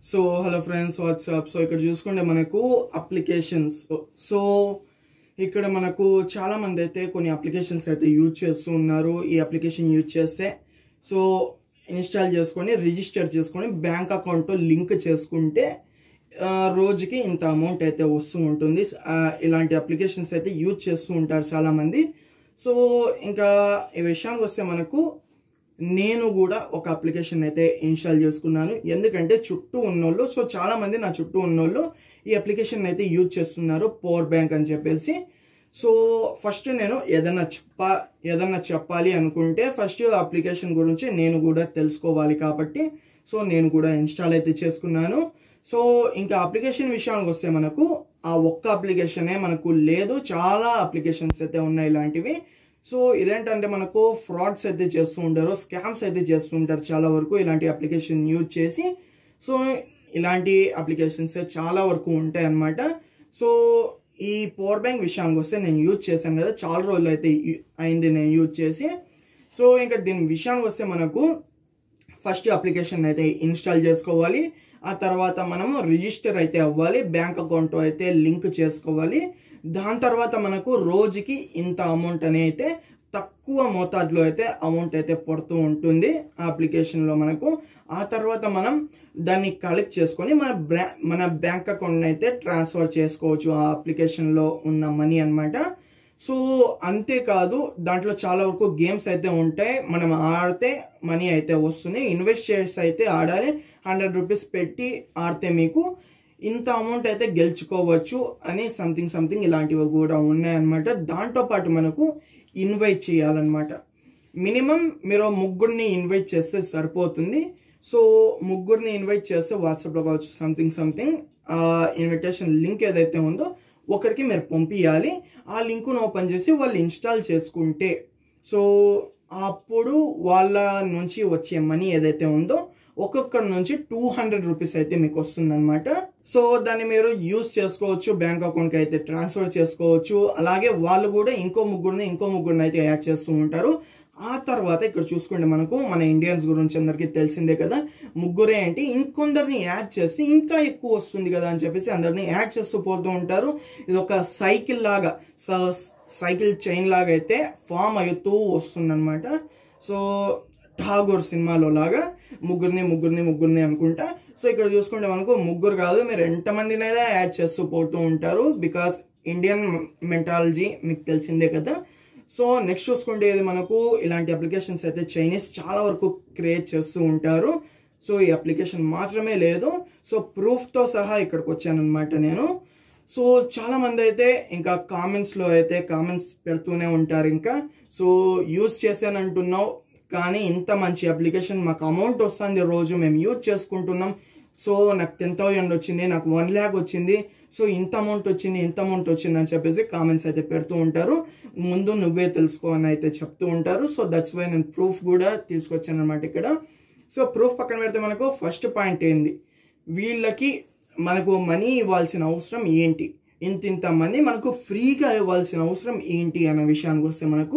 so hello friends WhatsApp so ఇక్కడ చూసుకుంటే మనకు అప్లికేషన్స్ సో ఇక్కడ మనకు చాలా మంది అయితే కొన్ని అప్లికేషన్స్ అయితే యూజ్ చేస్తూ ఉన్నారు ఈ అప్లికేషన్ యూజ్ చేస్తే సో ఇన్స్టాల్ చేసుకొని రిజిస్టర్ చేసుకొని బ్యాంక్ అకౌంట్ లింక్ చేసుకుంటే ఆ, రోజుకి ఇంత అమౌంట్ అయితే వస్తూ ఉంటుంది ఆ, ఇలాంటి అప్లికేషన్స్ అయితే యూజ్ చేస్తూ ఉంటారు చాలామంది సో ఇంకా ఈ విషయానికి వస్తే మనకు నేను కూడా ఒక అప్లికేషన్ అయితే ఇన్స్టాల్ చేసుకున్నాను ఎందుకంటే చుట్టూ ఉన్నోళ్ళు సో చాలా మంది నా చుట్టూ ఉన్నోళ్ళు ఈ అప్లికేషన్ అయితే యూజ్ చేస్తున్నారు పవర్ బ్యాంక్ అని చెప్పేసి సో ఫస్ట్ నేను ఏదన్నా చెప్ప ఏదన్నా చెప్పాలి అనుకుంటే ఫస్ట్ అప్లికేషన్ గురించి నేను కూడా తెలుసుకోవాలి కాబట్టి సో నేను కూడా ఇన్స్టాల్ అయితే చేసుకున్నాను సో ఇంకా అప్లికేషన్ విషయానికి వస్తే మనకు ఆ ఒక్క అప్లికేషనే మనకు లేదు చాలా అప్లికేషన్స్ అయితే ఉన్నాయి ఇలాంటివి సో ఇదేంటంటే మనకు ఫ్రాడ్స్ అయితే చేస్తూ ఉంటారు స్కామ్స్ అయితే చేస్తూ ఉంటారు చాలా వరకు ఇలాంటి అప్లికేషన్ యూజ్ చేసి సో ఇలాంటి అప్లికేషన్స్ చాలా వరకు ఉంటాయి అన్నమాట సో ఈ పవర్ బ్యాంక్ విషయానికి వస్తే నేను యూజ్ చేశాను కదా చాలా రోజులు అయితే యు- అయింది నేను యూజ్ చేసి సో ఇంకా దీని విషయానికి వస్తే మనకు ఫస్ట్ అప్లికేషన్ అయితే ఇన్స్టాల్ చేసుకోవాలి ఆ తర్వాత మనము రిజిస్టర్ అయితే అవ్వాలి బ్యాంక్ అకౌంట్ అయితే లింక్ చేసుకోవాలి దాని తర్వాత మనకు రోజుకి ఇంత అమౌంట్ అని అయితే తక్కువ మోతాదులో అయితే అమౌంట్ అయితే పడుతూ ఉంటుంది ఆ అప్లికేషన్లో మనకు ఆ తర్వాత మనం దాన్ని కలెక్ట్ చేసుకొని మన బ్రా మన బ్యాంక్ అకౌంట్ అయితే ట్రాన్స్ఫర్ చేసుకోవచ్చు ఆ అప్లికేషన్లో ఉన్న మనీ అన్నమాట సో అంతేకాదు దాంట్లో చాలా వరకు గేమ్స్ అయితే ఉంటాయి మనం ఆడితే మనీ అయితే వస్తుంది ఇన్వెస్ట్ చేసి అయితే ఆడాలి హండ్రెడ్ రూపీస్ పెట్టి ఆడితే మీకు ఇంత అమౌంట్ అయితే గెలుచుకోవచ్చు అని సంథింగ్ సంథింగ్ ఇలాంటివి కూడా ఉన్నాయన్నమాట దాంతోపాటు మనకు ఇన్వైట్ చేయాలన్నమాట మినిమం మీరు ముగ్గురిని ఇన్వైట్ చేస్తే సరిపోతుంది సో ముగ్గురిని ఇన్వైట్ చేస్తే వాట్సాప్లో కావచ్చు సంథింగ్ సంథింగ్ ఆ ఇన్విటేషన్ లింక్ ఏదైతే ఉందో ఒకరికి మీరు పంపించాలి ఆ లింకును ఓపెన్ చేసి వాళ్ళు ఇన్స్టాల్ చేసుకుంటే సో అప్పుడు వాళ్ళ నుంచి వచ్చే మనీ ఏదైతే ఉందో ఒక్కొక్కరి నుంచి టూ హండ్రెడ్ రూపీస్ అయితే మీకు వస్తుందన్నమాట సో దాన్ని మీరు యూస్ చేసుకోవచ్చు బ్యాంక్ అకౌంట్కి అయితే ట్రాన్స్ఫర్ చేసుకోవచ్చు అలాగే వాళ్ళు కూడా ఇంకో ముగ్గురిని ఇంకో ముగ్గురిని అయితే యాడ్ చేస్తూ ఉంటారు ఆ తర్వాత ఇక్కడ చూసుకుంటే మనకు మన ఇండియన్స్ గురించి అందరికీ తెలిసిందే కదా ముగ్గురే ఏంటి ఇంకొందరిని యాడ్ చేసి ఇంకా ఎక్కువ వస్తుంది కదా అని చెప్పేసి అందరిని యాడ్ చేస్తూ పోతూ ఉంటారు ఇది ఒక సైకిల్ లాగా స- సైకిల్ చైన్ లాగా అయితే ఫామ్ అవుతూ వస్తుందన్నమాట సో ఠాగూర్ సినిమాలో లాగా ముగ్గురిని ముగ్గురిని ముగ్గురిని అనుకుంటా సో ఇక్కడ చూసుకుంటే మనకు ముగ్గురు కాదు మీరు ఎంతమందినైనా యాడ్ చేస్తూ పోతూ ఉంటారు బికాస్ ఇండియన్ మెంటాలజీ మీకు తెలిసిందే కదా సో నెక్స్ట్ చూసుకుంటే ఇది మనకు ఇలాంటి అప్లికేషన్స్ అయితే చైనీస్ చాలా వరకు క్రియేట్ చేస్తూ ఉంటారు సో ఈ అప్లికేషన్ మాత్రమే లేదు సో ప్రూఫ్తో సహా ఇక్కడికి వచ్చానమాట నేను సో చాలా మంది అయితే ఇంకా కామెంట్స్లో అయితే కామెంట్స్ పెడుతూనే ఉంటారు ఇంకా సో యూజ్ చేశానంటున్నావు కానీ ఇంత మంచి అప్లికేషన్ మాకు అమౌంట్ వస్తుంది రోజు మేము యూజ్ చేసుకుంటున్నాం సో నాకు టెన్ థౌజండ్ వచ్చింది నాకు వన్ ల్యాక్ వచ్చింది సో ఇంత అమౌంట్ వచ్చింది ఇంత అమౌంట్ వచ్చింది అని చెప్పేసి కామెంట్స్ అయితే పెడుతూ ఉంటారు ముందు నువ్వే తెలుసుకో అని అయితే చెప్తూ ఉంటారు సో దట్స్ వై నేను ప్రూఫ్ కూడా తీసుకొచ్చాను అనమాట ఇక్కడ సో ప్రూఫ్ పక్కన పెడితే మనకు ఫస్ట్ పాయింట్ ఏంది వీళ్ళకి మనకు మనీ ఇవ్వాల్సిన అవసరం ఏంటి ఇంత ఇంత మనీ మనకు ఫ్రీగా ఇవ్వాల్సిన అవసరం ఏంటి అనే విషయానికి వస్తే మనకు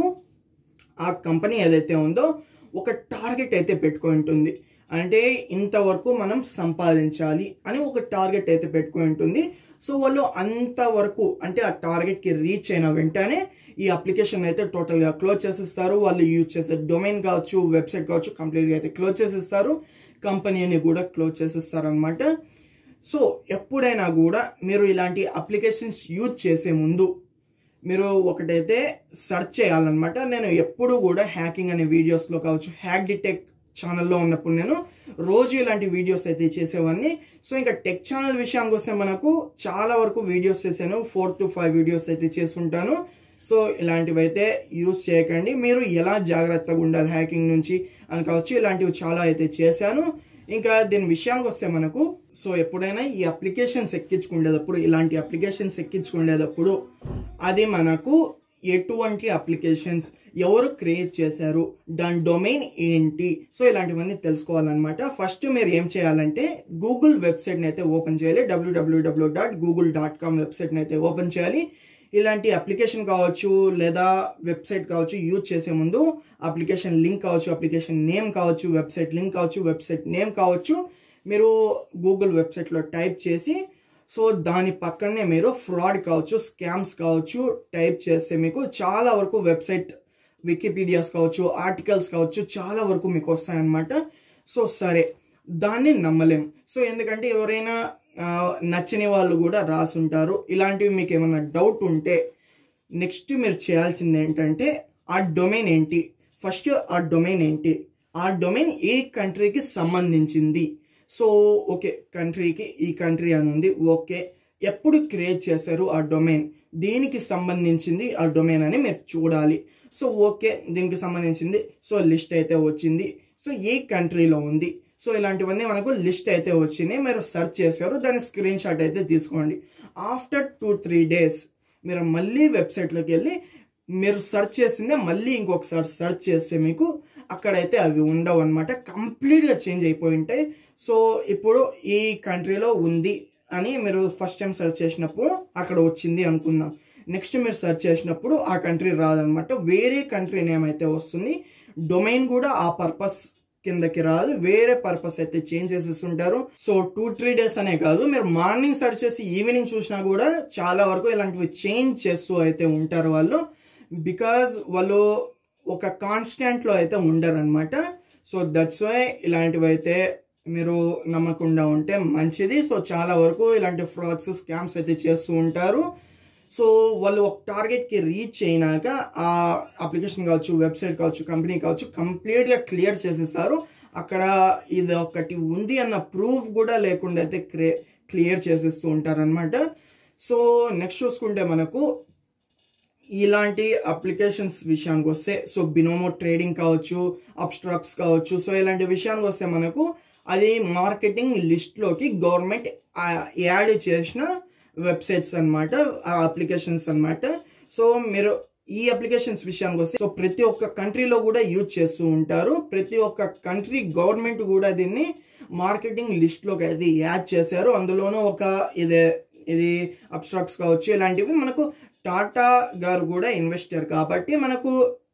ఆ కంపెనీ ఏదైతే ఉందో ఒక టార్గెట్ అయితే పెట్టుకొని ఉంటుంది అంటే ఇంతవరకు మనం సంపాదించాలి అని ఒక టార్గెట్ అయితే పెట్టుకొని ఉంటుంది సో వాళ్ళు అంతవరకు అంటే ఆ టార్గెట్కి రీచ్ అయిన వెంటనే ఈ అప్లికేషన్ అయితే టోటల్గా క్లోజ్ చేసిస్తారు వాళ్ళు యూజ్ చేసే డొమైన్ కావచ్చు వెబ్సైట్ కావచ్చు కంప్లీట్గా అయితే క్లోజ్ చేసిస్తారు కంపెనీని కూడా క్లోజ్ చేసిస్తారు అనమాట సో ఎప్పుడైనా కూడా మీరు ఇలాంటి అప్లికేషన్స్ యూజ్ చేసే ముందు మీరు ఒకటైతే సెర్చ్ చేయాలన్నమాట నేను ఎప్పుడు కూడా హ్యాకింగ్ అనే వీడియోస్లో కావచ్చు హ్యాక్ డిటెక్ ఛానల్లో ఉన్నప్పుడు నేను రోజు ఇలాంటి వీడియోస్ అయితే చేసేవాడిని సో ఇంకా టెక్ ఛానల్ విషయానికి వస్తే మనకు చాలా వరకు వీడియోస్ చేశాను ఫోర్ టు ఫైవ్ వీడియోస్ అయితే చేస్తుంటాను సో ఇలాంటివి అయితే యూస్ చేయకండి మీరు ఎలా జాగ్రత్తగా ఉండాలి హ్యాకింగ్ నుంచి అని కావచ్చు ఇలాంటివి చాలా అయితే చేశాను ఇంకా దీని విషయానికి వస్తే మనకు సో ఎప్పుడైనా ఈ అప్లికేషన్స్ ఎక్కించుకునేటప్పుడు ఇలాంటి అప్లికేషన్స్ ఎక్కించుకునేటప్పుడు అది మనకు ఎటువంటి అప్లికేషన్స్ ఎవరు క్రియేట్ చేశారు దాని డొమైన్ ఏంటి సో ఇలాంటివన్నీ తెలుసుకోవాలన్నమాట ఫస్ట్ మీరు ఏం చేయాలంటే గూగుల్ వెబ్సైట్ని అయితే ఓపెన్ చేయాలి WWW dot Google dot com వెబ్సైట్ని అయితే ఓపెన్ చేయాలి ఇలాంటి అప్లికేషన్ కావచ్చు లేదా వెబ్సైట్ కావచ్చు యూజ్ చేసే ముందు అప్లికేషన్ లింక్ కావచ్చు అప్లికేషన్ నేమ్ కావచ్చు వెబ్సైట్ లింక్ కావచ్చు వెబ్సైట్ నేమ్ కావచ్చు మీరు గూగుల్ వెబ్సైట్లో టైప్ చేసి సో దాని పక్కనే మీరు ఫ్రాడ్ కావచ్చు స్కామ్స్ కావచ్చు టైప్ చేస్తే మీకు చాలా వరకు వెబ్సైట్ వికీపీడియాస్ కావచ్చు ఆర్టికల్స్ కావచ్చు చాలా వరకు మీకు వస్తాయన్నమాట సో సరే దాన్ని నమ్మలేం సో ఎందుకంటే ఎవరైనా ఆ, నచ్చని వాళ్ళు కూడా రాసుంటారు ఇలాంటివి మీకు ఏమైనా డౌట్ ఉంటే నెక్స్ట్ మీరు చేయాల్సింది ఏంటంటే ఆ డొమైన్ ఏంటి ఫస్ట్ ఆ డొమైన్ ఏంటి ఆ డొమైన్ ఏ కంట్రీకి సంబంధించింది సో ఓకే కంట్రీకి ఈ కంట్రీ అని ఉంది ఓకే ఎప్పుడు క్రియేట్ చేశారు ఆ డొమైన్ దీనికి సంబంధించింది ఆ డొమైన్ అని మీరు చూడాలి సో ఓకే దీనికి సంబంధించింది సో లిస్ట్ అయితే వచ్చింది సో ఏ కంట్రీలో ఉంది సో ఇలాంటివన్నీ మనకు లిస్ట్ అయితే వచ్చినాయి మీరు సెర్చ్ చేశారు దాని స్క్రీన్ షాట్ అయితే తీసుకోండి ఆఫ్టర్ టూ త్రీ డేస్ మీరు మళ్ళీ వెబ్సైట్లోకి వెళ్ళి మీరు సెర్చ్ చేసిందే మళ్ళీ ఇంకొకసారి సెర్చ్ చేస్తే మీకు అక్కడైతే అవి ఉండవు అనమాట కంప్లీట్గా చేంజ్ అయిపోయి ఉంటాయి సో ఇప్పుడు ఈ కంట్రీలో ఉంది అని మీరు ఫస్ట్ టైం సెర్చ్ చేసినప్పుడు అక్కడ వచ్చింది అనుకుందాం నెక్స్ట్ మీరు సెర్చ్ చేసినప్పుడు ఆ కంట్రీ రాదనమాట వేరే కంట్రీ నేమ్ అయితే వస్తుంది డొమైన్ కూడా ఆ పర్పస్ కిందకి రాదు వేరే పర్పస్ అయితే చేంజ్ చేసేస్తుంటారు సో టూ త్రీ డేస్ అనే కాదు మీరు మార్నింగ్ సెర్చ్ చేసి ఈవినింగ్ చూసినా కూడా చాలా వరకు ఇలాంటివి చేంజ్ చేస్తూ అయితే ఉంటారు వాళ్ళు బికాజ్ వాళ్ళు ఒక కాన్స్టాంట్లో అయితే ఉండరు అనమాట సో దట్స్ వై ఇలాంటివి అయితే మీరు నమ్మకుండా ఉంటే మంచిది సో చాలా వరకు ఇలాంటి ఫ్రాడ్స్ స్కామ్స్ అయితే చేస్తూ ఉంటారు సో వాళ్ళు ఒక టార్గెట్కి రీచ్ అయినాక ఆ అప్లికేషన్ కావచ్చు వెబ్సైట్ కావచ్చు కంపెనీ కావచ్చు కంప్లీట్గా క్లియర్ చేసేస్తారు అక్కడ ఇది ఒకటి ఉంది అన్న ప్రూఫ్ కూడా లేకుండా అయితే క్రే క్లియర్ చేసేస్తూ ఉంటారనమాట సో నెక్స్ట్ చూసుకుంటే మనకు ఇలాంటి అప్లికేషన్స్ విషయానికి వస్తే సో బినోమో ట్రేడింగ్ కావచ్చు అబ్స్ట్రాక్స్ కావచ్చు సో ఇలాంటి విషయానికి వస్తే మనకు అది మార్కెటింగ్ లిస్ట్లోకి గవర్నమెంట్ యాడ్ చేసిన వెబ్సైట్స్ అన్నమాట ఆ అప్లికేషన్స్ అన్నమాట సో మీరు ఈ అప్లికేషన్స్ విషయానికి వస్తే సో ప్రతి ఒక్క కంట్రీలో కూడా యూజ్ చేస్తూ ఉంటారు ప్రతి ఒక్క కంట్రీ గవర్నమెంట్ కూడా దీన్ని మార్కెటింగ్ లిస్ట్లోకి అయితే యాడ్ చేశారు అందులోనూ ఒక ఇదే ఇది అబ్స్ట్రాక్ట్స్ కావచ్చు ఇలాంటివి మనకు టాటా గారు కూడా ఇన్వెస్టర్ కాబట్టి మనకు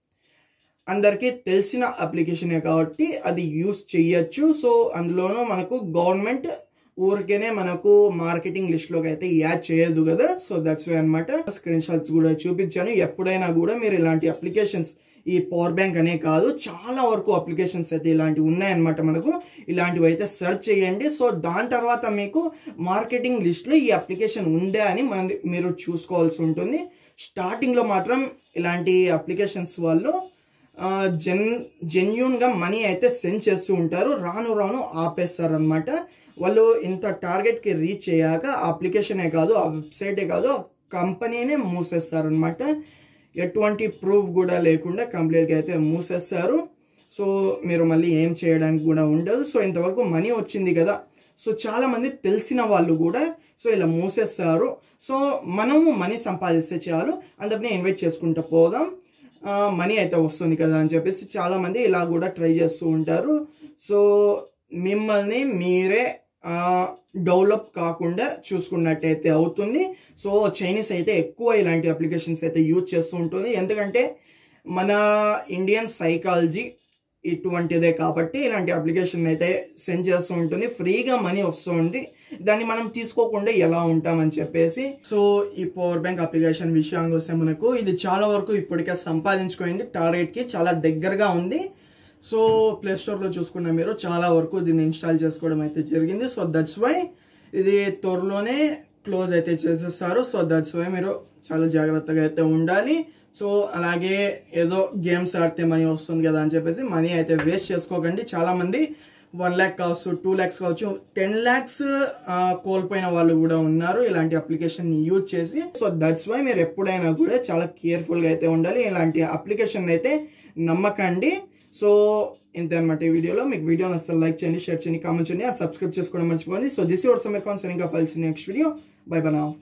అందరికీ తెలిసిన అప్లికేషనే కాబట్టి అది యూస్ చేయొచ్చు సో అందులోనూ మనకు గవర్నమెంట్ ఊరికేనే మనకు మార్కెటింగ్ లిస్ట్లోకి అయితే యాడ్ చేయదు కదా సో దట్స్ వై అనమాట స్క్రీన్ షాట్స్ కూడా చూపించాను ఎప్పుడైనా కూడా మీరు ఇలాంటి అప్లికేషన్స్ ఈ పవర్ బ్యాంక్ అనే కాదు చాలా వరకు అప్లికేషన్స్ అయితే ఇలాంటివి ఉన్నాయన్నమాట మనకు ఇలాంటివి అయితే సెర్చ్ చేయండి సో దాని తర్వాత మీకు మార్కెటింగ్ లిస్ట్లో ఈ అప్లికేషన్ ఉందా అని మన మీరు చూసుకోవాల్సి ఉంటుంది స్టార్టింగ్లో మాత్రం ఇలాంటి అప్లికేషన్స్ వాళ్ళు ఆ, జెన్ జెన్యున్గా మనీ అయితే సెండ్ చేస్తూ ఉంటారు రాను రాను ఆపేస్తారు అనమాట వాళ్ళు ఇంత టార్గెట్కి రీచ్ అయ్యాక ఆ అప్లికేషనే కాదు ఆ వెబ్సైటే కాదు ఆ కంపెనీనే మూసేస్తారు అనమాట ఎటువంటి ప్రూఫ్ కూడా లేకుండా కంప్లీట్గా అయితే మూసేస్తారు సో మీరు మళ్ళీ ఏం చేయడానికి కూడా ఉండదు సో ఇంతవరకు మనీ వచ్చింది కదా సో చాలా మంది తెలిసిన వాళ్ళు కూడా సో ఇలా మూసేస్తారు సో మనము మనీ సంపాదిస్తే చాలు అందరినీ ఇన్వైట్ చేసుకుంటూ పోదాం మనీ అయితే వస్తుంది కదా అని చెప్పేసి చాలామంది ఇలా కూడా ట్రై చేస్తూ ఉంటారు సో మిమ్మల్ని మీరే డెవలప్ కాకుండా చూసుకున్నట్టయితే అవుతుంది సో చైనీస్ అయితే ఎక్కువ ఇలాంటి అప్లికేషన్స్ అయితే యూజ్ చేస్తూ ఉంటుంది ఎందుకంటే మన ఇండియన్ సైకాలజీ ఇటువంటిదే కాబట్టి ఇలాంటి అప్లికేషన్ అయితే సెండ్ చేస్తూ ఉంటుంది ఫ్రీగా మనీ వస్తుంది దాన్ని మనం తీసుకోకుండా ఎలా ఉంటామని చెప్పేసి సో ఈ పవర్ బ్యాంక్ అప్లికేషన్ విషయానికి వస్తే మనకు ఇది చాలా వరకు ఇప్పటికే సంపాదించుకోయింది టార్గెట్కి చాలా దగ్గరగా ఉంది సో ప్లే స్టోర్లో చూసుకున్న మీరు చాలా వరకు దీన్ని ఇన్స్టాల్ చేసుకోవడం అయితే జరిగింది సో దట్స్ వై ఇది త్వరలోనే క్లోజ్ అయితే చేసేస్తారు సో దట్స్ వై మీరు చాలా జాగ్రత్తగా అయితే ఉండాలి సో అలాగే ఏదో గేమ్స్ ఆడితే మనీ వస్తుంది కదా అని చెప్పేసి మనీ అయితే వేస్ట్ చేసుకోకండి చాలా మంది వన్ ల్యాక్ కావచ్చు టూ ల్యాక్స్ కావచ్చు టెన్ ల్యాక్స్ కోల్పోయిన వాళ్ళు కూడా ఉన్నారు ఇలాంటి అప్లికేషన్ యూజ్ చేసి సో దట్స్ వై మీరు ఎప్పుడైనా కూడా చాలా కేర్ఫుల్గా అయితే ఉండాలి ఇలాంటి అప్లికేషన్ అయితే నమ్మకండి సో ఇంతే అనమాట ఈ వీడియోలో మీకు వీడియో నచ్చితే లైక్ చేయండి షేర్ చేయండి కామెంట్ చేయండి సబ్స్క్రైబ్ చేసుకోవడం మర్చిపోండి so this your summer cons ఇంకా files next video bye bye నా